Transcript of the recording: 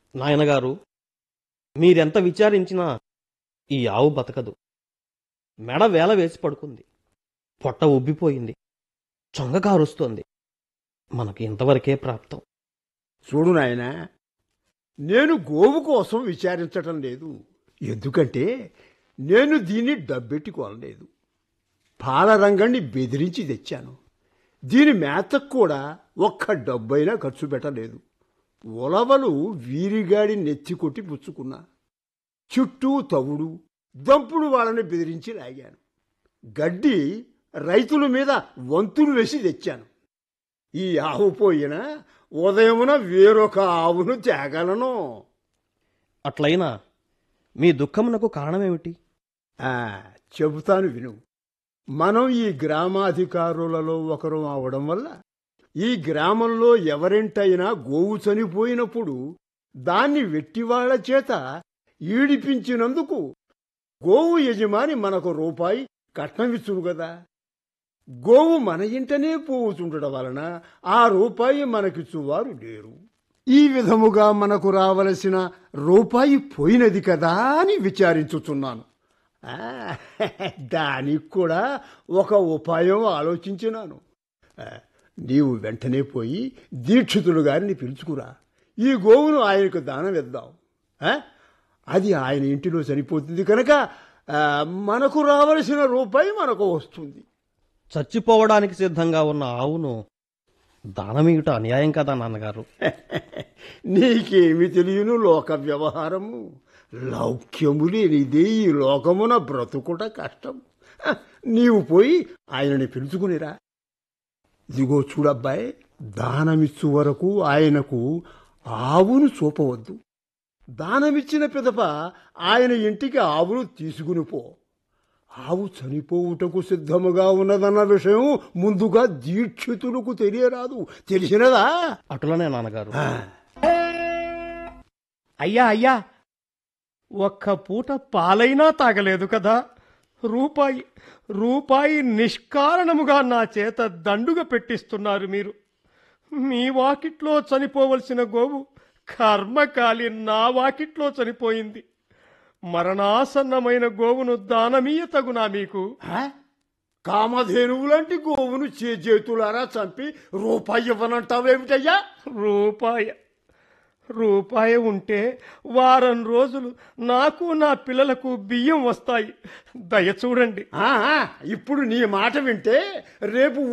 నాయనగారు మీరెంత విచారించినా ఈ ఆవు బతకదు మెడ వేల వేసి పడుకుంది పొట్ట ఉబ్బిపోయింది చొంగ కారుస్తోంది మనకి ఇంతవరకే ప్రాప్తం చూడు నాయనా నేను గోవు కోసం విచారించటం లేదు ఎందుకంటే నేను దీన్ని డబ్బెట్టి కొనలేదు పాల రంగణ్ణి బెదిరించి తెచ్చాను దీని మేతకు కూడా ఒక్క డబ్బైనా ఖర్చు పెట్టలేదు ఉలవలు వీరిగాడి నెత్తి కొట్టి పుచ్చుకున్నా చుట్టూ తవుడు దంపుడు వాళ్ళని బెదిరించి లాగాను గడ్డి రైతుల మీద వంతులు వేసి తెచ్చాను ఈ ఆవు పోయినా ఉదయమున వేరొక ఆవును తేగలను అట్లయినా మీ దుఃఖమునకు కారణమేమిటి ఆ, చెబుతాను విను మనం ఈ గ్రామాధికారులలో ఒకరు అవడం వల్ల ఈ గ్రామంలో ఎవరింటైనా గోవు చనిపోయినప్పుడు దాన్ని వెట్టివాళ్ల చేత ఈడిపించినందుకు గోవు యజమాని మనకు రూపాయి కట్నమిచ్చును కదా గోవు మన ఇంటనే పోవుతుండడం వలన ఆ రూపాయి మనకిచ్చువారు లేరు ఈ విధముగా మనకు రావలసిన రూపాయి పోయినది కదా అని విచారించుచున్నాను ఆ, దానికి కూడా ఒక ఉపాయం ఆలోచించినాను ఆ, నీవు వెంటనే పోయి దీక్షితులు గారిని పిలుచుకురా ఈ గోవును ఆయనకు దానం ఇద్దాం ఆ? అది ఆయన ఇంటిలో చనిపోతుంది కనుక ఆ, మనకు రావలసిన రూపాయి మనకు వస్తుంది చచ్చిపోవడానికి సిద్ధంగా ఉన్న ఆవును దానమీయుట అన్యాయం కదా నాన్నగారు నీకేమి తెలియను లోక వ్యవహారము లౌక్యము లేనిదే ఈ లోకమున బ్రతుకుట కష్టం హ, నీవు పోయి ఆయనని పిలుచుకునిరా ఇదిగో చూడబ్బాయి దానమిచ్చు వరకు ఆయనకు ఆవును చూపవద్దు దానమిచ్చిన పిదప ఆయన ఇంటికి ఆవును తీసుకుని పో ఆవు చనిపోవుటకు సిద్ధముగా ఉన్నదన్న విషయం ముందుగా దీక్షితులకు తెలియరాదు తెలిసినదా అటులనే నాన్నగారు ఆ. అయ్యా అయ్యా ఒక్క పూట పాలైనా తాగలేదు కదా రూపాయి రూపాయి నిష్కారణముగా నా చేత దండుగ పెట్టిస్తున్నారు మీరు మీ వాకిట్లో చనిపోవలసిన గోవు కర్మకాలి నా వాకిట్లో చనిపోయింది మరణాసన్నమైన గోవును దానమీయ తగునా మీకు ఆ? కామధేనువు లాంటి గోవును చేతులారా చంపి రూపాయి ఇవ్వనంటావేమిటయ్యా రూపాయ రూపాయి ఉంటే వారం రోజులు నాకు నా పిల్లలకు బియ్యం వస్తాయి దయ చూడండి ఆ, ఆ, ఇప్పుడు నీ మాట వింటే రేపు